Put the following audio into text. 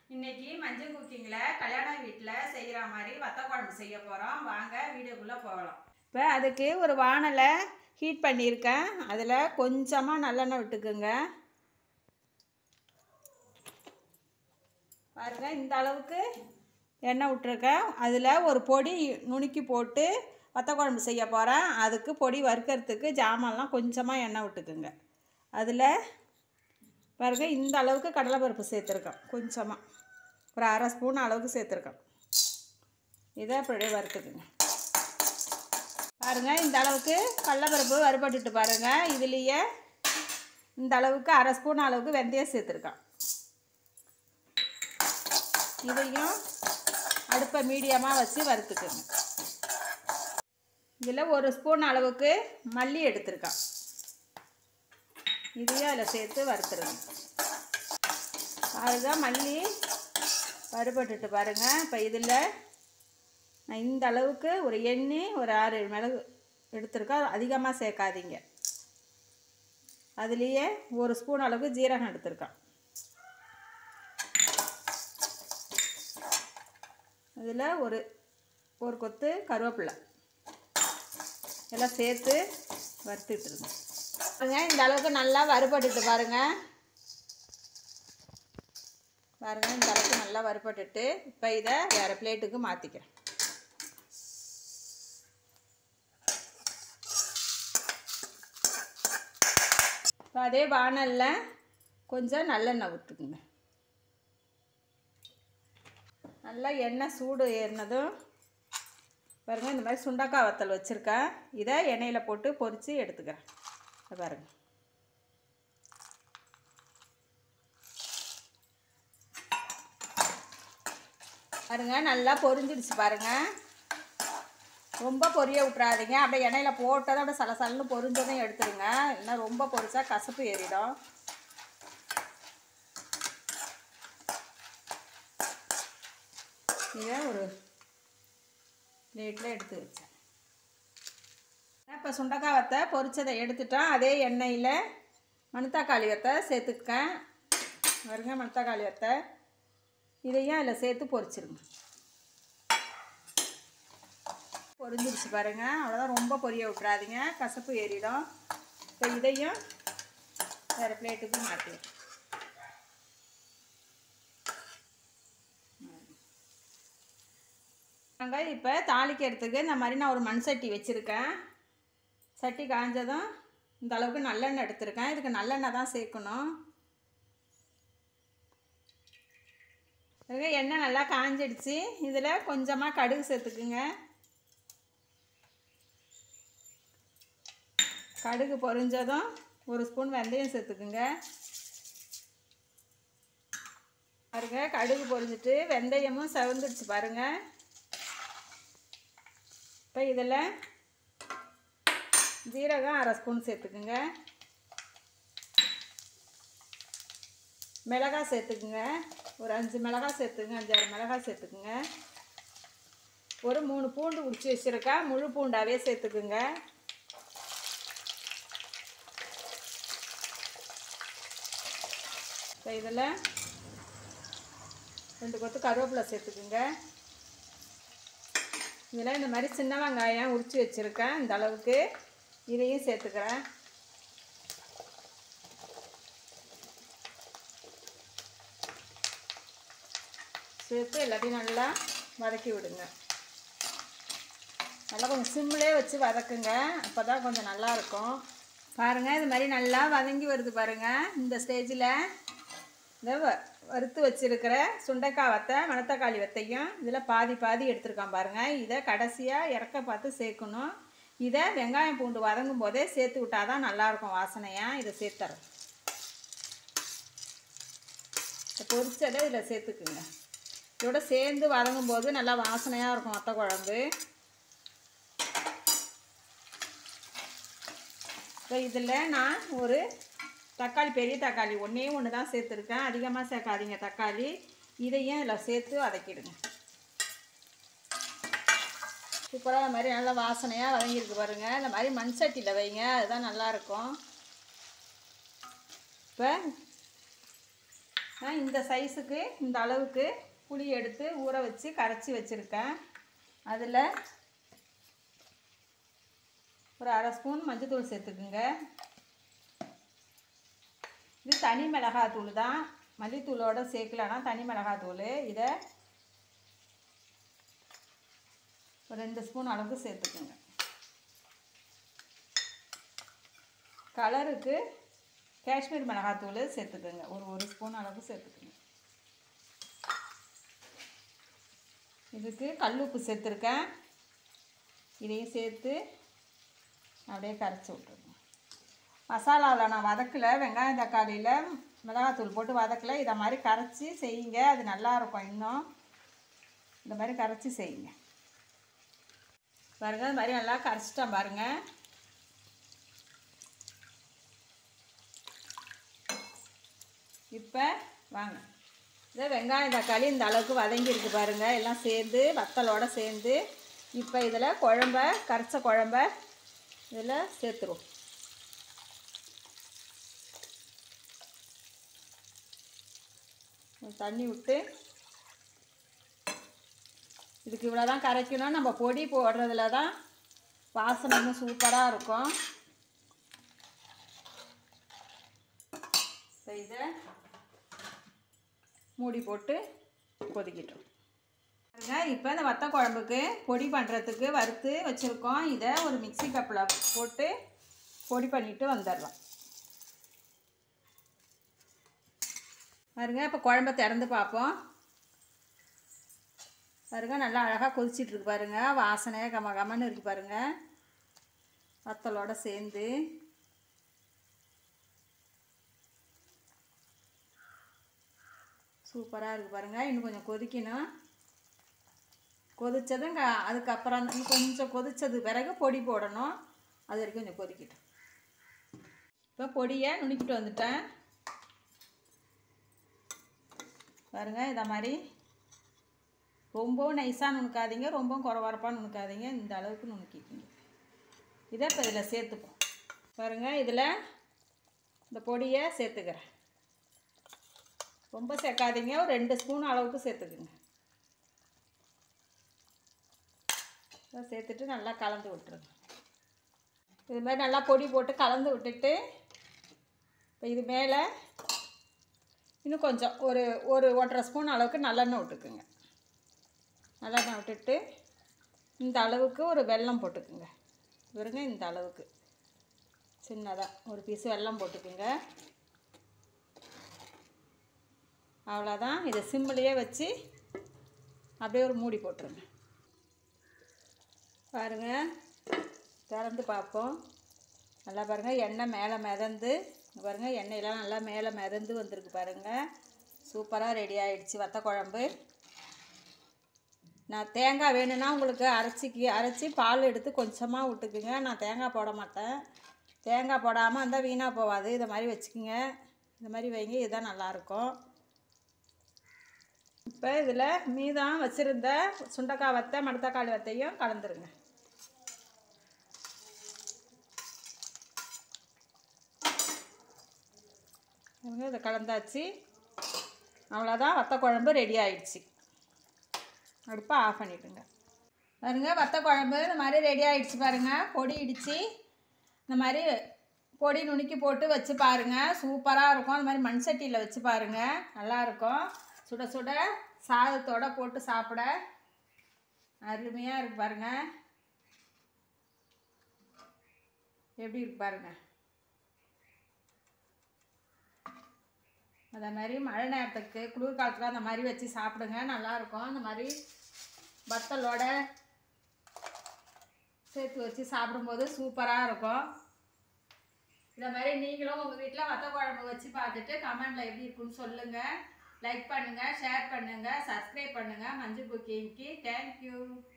இன்னைக்கு மஞ்சள் குக்கிங்கில் கல்யாண வீட்டில் செய்கிற மாதிரி வத்த குழம்பு செய்ய போகிறோம் வாங்க வீடியோக்குள்ளே போகலாம் இப்போ அதுக்கு ஒரு வானலை ஹீட் பண்ணியிருக்கேன் அதில் கொஞ்சமாக நல்லெண்ணெய் விட்டுக்குங்க பாருங்க இந்த அளவுக்கு எண்ணெய் விட்டுருக்கேன் அதில் ஒரு பொடி நுணுக்கி போட்டு வத்த குழம்பு செய்ய போகிறேன் அதுக்கு பொடி வறுக்கிறதுக்கு ஜாமான்லாம் கொஞ்சமாக எண்ணெய் விட்டுக்குங்க அதில் பாருங்க இந்த அளவுக்கு கடலைப்பருப்பு சேர்த்துருக்கோம் கொஞ்சமாக ஒரு அரை ஸ்பூன் அளவுக்கு சேர்த்துருக்கோம் இதை அப்படியே வறுத்துக்குங்க பாருங்கள் இந்த அளவுக்கு கடலைப்பருப்பு வறுபட்டுட்டு பாருங்கள் இதுலேயே இந்த அளவுக்கு அரை ஸ்பூன் அளவுக்கு வெந்தயம் சேர்த்துருக்கோம் இதையும் அடுப்பை மீடியமாக வச்சு வறுத்துக்குங்க இதில் ஒரு ஸ்பூன் அளவுக்கு மல்லி எடுத்திருக்கோம் இதையும் அதில் சேர்த்து வறுத்துருங்க பாருங்க மல்லி வறுபட்டுட்டு பாருங்கள் இப்போ இதில் நான் இந்த அளவுக்கு ஒரு எண்ணெய் ஒரு ஆறு மிளகு எடுத்திருக்கேன் அதிகமாக சேர்க்காதீங்க அதுலேயே ஒரு ஸ்பூன் அளவுக்கு ஜீரகம் எடுத்திருக்கேன் அதில் ஒரு ஒரு கொத்து கருவேப்பிலை எல்லாம் சேர்த்து வறுத்துட்டுருங்க பாருங்க இந்த அளவுக்கு நல்லா வறுபட்டுட்டு பாருங்க பாருங்க இந்த அளவுக்கு நல்லா வறுபட்டுட்டு இப்போ இதை வேறு பிளேட்டுக்கு மாற்றிக்கிறேன் இப்போ அதே வானலில் கொஞ்சம் நல்லெண்ணெய் விட்டுக்குங்க நல்லா எண்ணெய் சூடு ஏறினதும் பாருங்கள் இந்த மாதிரி சுண்டக்காய் வத்தல் வச்சுருக்கேன் இதை எண்ணெயில் போட்டு பொரித்து எடுத்துக்கிறேன் இதை பாருங்க பாருங்க நல்லா பொரிஞ்சிடுச்சு பாருங்க ரொம்ப பொரிய விட்றாதீங்க அப்படியே எண்ணெயில் போட்டதும் அப்படியே சலசலன்னு பொரிஞ்சதும் எடுத்துருங்க இல்லைன்னா ரொம்ப பொரிச்சா கசப்பு ஏறிடும் இதை ஒரு பிளேட்டில் எடுத்து வச்சேன் இப்போ சுண்டக்காய் வத்தை பொரிச்சதை எடுத்துட்டோம் அதே எண்ணெயில் மணத்தக்காளி வத்தை சேர்த்துக்கேன் வருங்க மணத்தக்காளி வத்தை இதையும் அதில் சேர்த்து பொரிச்சிருங்க பொரிஞ்சிருச்சு பாருங்கள் அவ்வளோதான் ரொம்ப பொரிய விட்றாதீங்க கசப்பு ஏறிடும் இப்போ இதையும் வேறு பிளேட்டுக்கு மாற்றிடுறேன் நாங்கள் இப்போ தாளிக்கிறதுக்கு இந்த மாதிரி நான் ஒரு மண் சட்டி வச்சுருக்கேன் சட்டி காஞ்சதும் இந்த அளவுக்கு நல்லெண்ணெய் எடுத்திருக்கேன் இதுக்கு நல்லெண்ணெய் தான் சேர்க்கணும் இதுக்கு எண்ணெய் நல்லா காஞ்சிடுச்சு இதில் கொஞ்சமாக கடுகு சேர்த்துக்குங்க கடுகு பொரிஞ்சதும் ஒரு ஸ்பூன் வெந்தயம் சேர்த்துக்குங்க பாருங்க கடுகு பொரிஞ்சிட்டு வெந்தயமும் செவந்துடுச்சு பாருங்கள் இப்போ இதில் ஜீரகம் அரை ஸ்பூன் சேர்த்துக்குங்க மிளகாய் சேர்த்துக்குங்க ஒரு அஞ்சு மிளகாய் சேர்த்துக்குங்க அஞ்சாறு மிளகாய் சேர்த்துக்குங்க ஒரு மூணு பூண்டு உடிச்சு வச்சுருக்கேன் முழு பூண்டாவே சேர்த்துக்குங்க இப்போ இதில் ரெண்டு கொத்து கருவேப்பிலை சேர்த்துக்குங்க இதில் இந்த மாதிரி சின்ன வெங்காயம் உரித்து வச்சுருக்கேன் இந்த அளவுக்கு இதையும் சேர்த்துக்கிறேன் சேர்த்து எல்லாத்தையும் நல்லா வதக்கி விடுங்க நல்லா கொஞ்சம் சிம்மிலே வச்சு வதக்குங்க அப்போ தான் கொஞ்சம் நல்லாயிருக்கும் பாருங்கள் இது மாதிரி நல்லா வதங்கி வருது பாருங்கள் இந்த ஸ்டேஜில் இந்த வ- வறுத்து வச்சிருக்கிற சுண்டைக்காய் வத்தை மணத்தக்காளி வத்தையும் இதில் பாதி பாதி எடுத்துருக்கான் பாருங்கள் இதை கடைசியாக இறக்க பார்த்து சேர்க்கணும் இதை வெங்காயம் பூண்டு வதங்கும் போதே சேர்த்து விட்டால் தான் நல்லாயிருக்கும் வாசனையாக இதை சேர்த்துறேன் இந்த பொரிச்சதை இதில் சேர்த்துக்குங்க இதோட சேர்ந்து வதங்கும் போது நல்லா வாசனையாக இருக்கும் வத்த குழம்பு இப்போ இதில் நான் ஒரு தக்காளி பெரிய தக்காளி ஒன்றே ஒன்று தான் சேர்த்துருக்கேன் அதிகமாக சேர்க்காதீங்க தக்காளி இதையும் இதில் சேர்த்து வதக்கிடுங்க சூப்பராக இந்த மாதிரி நல்லா வாசனையாக வதங்கியிருக்கு பாருங்கள் இந்த மாதிரி மண் சட்டியில் வைங்க அதுதான் நல்லாயிருக்கும் இப்போ நான் இந்த சைஸுக்கு இந்த அளவுக்கு புளி எடுத்து ஊற வச்சு கரைச்சி வச்சுருக்கேன் அதில் ஒரு அரை ஸ்பூன் மஞ்சள்தூள் சேர்த்துக்குங்க இது தனி மிளகாத்தூள் தான் மல்லித்தூளோட சேர்க்கலன்னா தனி மிளகாத்தூள் இதை ஒரு ரெண்டு ஸ்பூன் அளவுக்கு சேர்த்துக்குங்க கலருக்கு காஷ்மீர் மிளகாத்தூள் சேர்த்துக்குங்க ஒரு ஒரு ஸ்பூன் அளவுக்கு சேர்த்துக்குங்க இதுக்கு கல் உப்பு சேர்த்துருக்கேன் இதையும் சேர்த்து அப்படியே கரைச்சி விட்டுருங்க மசாலாவில் நான் வதக்கல வெங்காயம் தக்காளியில் மிளகாத்தூள் போட்டு வதக்கல இதை மாதிரி கரைச்சி செய்யுங்க அது நல்லாயிருக்கும் இன்னும் இந்த மாதிரி கரைச்சி செய்யுங்க பாருங்க இது மாதிரி நல்லா கரைச்சிட்டேன் பாருங்கள் இப்போ வாங்க இதை வெங்காயம் தக்காளி இந்த அளவுக்கு வதங்கியிருக்கு பாருங்கள் எல்லாம் சேர்ந்து வத்தலோட சேர்ந்து இப்போ இதில் குழம்ப கரைச்ச குழம்ப இதில் சேர்த்துருவோம் தண்ணி விட்டு இதுக்கு இவ்வளோ தான் கரைக்கணும் நம்ம பொடி போடுறதுல தான் வாசனை இன்னும் சூப்பராக இருக்கும் இப்போ இதை மூடி போட்டு கொதிக்கிட்டோம் பாருங்க இப்போ இந்த வத்த குழம்புக்கு பொடி பண்ணுறதுக்கு வறுத்து வச்சுருக்கோம் இதை ஒரு மிக்ஸி கப்பில் போட்டு பொடி பண்ணிட்டு வந்துடலாம் பாருங்க இப்போ குழம்ப திறந்து பார்ப்போம் பாருங்க நல்லா அழகாக கொதிச்சிட்டு இருக்கு பாருங்க வாசனை கம கமன்னு இருக்கு பாருங்க வத்தலோட சேர்ந்து சூப்பராக இருக்குது பாருங்கள் இன்னும் கொஞ்சம் கொதிக்கணும் கொதிச்சதும் க- அதுக்கப்புறம் இன்னும் கொஞ்சம் கொதிச்சது பிறகு பொடி போடணும் அது வரைக்கும் கொஞ்சம் கொதிக்கட்டும் இப்போ பொடியை நுணுக்கிட்டு வந்துட்டேன் பாருங்கள் இதை மாதிரி ரொம்பவும் நைஸாக நுணுக்காதீங்க ரொம்பவும் குறவரப்பாக நுணுக்காதீங்க இந்த அளவுக்கு நுணுக்கிக்கிங்க இதை இப்போ இதில் சேர்த்துப்போம் பாருங்கள் இதில் இந்த பொடியை சேர்த்துக்கிறேன் ரொம்ப சேர்க்காதீங்க ஒரு ரெண்டு ஸ்பூன் அளவுக்கு சேர்த்துக்குங்க இதை சேர்த்துட்டு நல்லா கலந்து விட்டுருங்க இது மாதிரி நல்லா பொடி போட்டு கலந்து விட்டுட்டு இப்போ இது மேலே இன்னும் கொஞ்சம் ஒரு ஒரு ஒன்றரை ஸ்பூன் அளவுக்கு நல்லெண்ணெய் விட்டுக்குங்க நல்லெண்ணெய் விட்டுட்டு இந்த அளவுக்கு ஒரு வெல்லம் போட்டுக்குங்க வெறுங்க இந்த அளவுக்கு சின்னதாக ஒரு பீஸ் வெல்லம் போட்டுக்குங்க அவ்வளோதான் இதை சிம்மிலேயே வச்சு அப்படியே ஒரு மூடி போட்டுருங்க பாருங்கள் திறந்து பார்ப்போம் நல்லா பாருங்கள் எண்ணெய் மேலே மிதந்து இங்க பாருங்கள் எண்ணெயெல்லாம் நல்லா மேலே மிதந்து வந்திருக்கு பாருங்கள் சூப்பராக ரெடி ஆயிடுச்சு வத்த குழம்பு நான் தேங்காய் வேணும்னா உங்களுக்கு அரைச்சிக்கி அரைச்சி பால் எடுத்து கொஞ்சமாக விட்டுக்குங்க நான் தேங்காய் போட மாட்டேன் தேங்காய் போடாமல் இருந்தால் வீணாக போகாது இதை மாதிரி வச்சுக்கோங்க இந்த மாதிரி வைங்க இதுதான் நல்லாயிருக்கும் இப்போ இதில் மீதம் வச்சுருந்த சுண்டைக்காய் வத்தை மணத்தக்காளி வத்தையும் கலந்துருங்க பாருங்க, இதை கலந்தாச்சு அவ்வளோதான் வத்த குழம்பு ரெடி ஆயிடுச்சு அடுப்பை ஆஃப் பண்ணிவிடுங்க பாருங்க வத்த குழம்பு இந்த மாதிரி ரெடி ஆயிடுச்சு பாருங்க பொடி இடித்து இந்த மாதிரி பொடி நுணுக்கி போட்டு வச்சு பாருங்க சூப்பராக இருக்கும் அந்த மாதிரி மண் சட்டியில் வச்சு பாருங்க நல்லா இருக்கும் சுட சுட சாதத்தோட போட்டு சாப்பிட அருமையாக இருக்கு பாருங்க எப்படி இருக்கு பாருங்க அதே மாதிரி மழை நேரத்துக்கு குளிர்காலத்துக்கு அந்த மாதிரி வச்சு சாப்பிடுங்க நல்லாயிருக்கும் அந்த மாதிரி வத்தலோட சேர்த்து வச்சு சாப்பிடும்போது சூப்பராக இருக்கும் இந்த மாதிரி நீங்களும் உங்கள் வீட்டில் வத்த குழம்பு வச்சு பார்த்துட்டு கமெண்டில் எப்படி இருக்குன்னு சொல்லுங்கள் லைக் பண்ணுங்கள் ஷேர் பண்ணுங்கள் சப்ஸ்கிரைப் பண்ணுங்கள் மஞ்சள் குக்கிங்க்கு தேங்க்யூ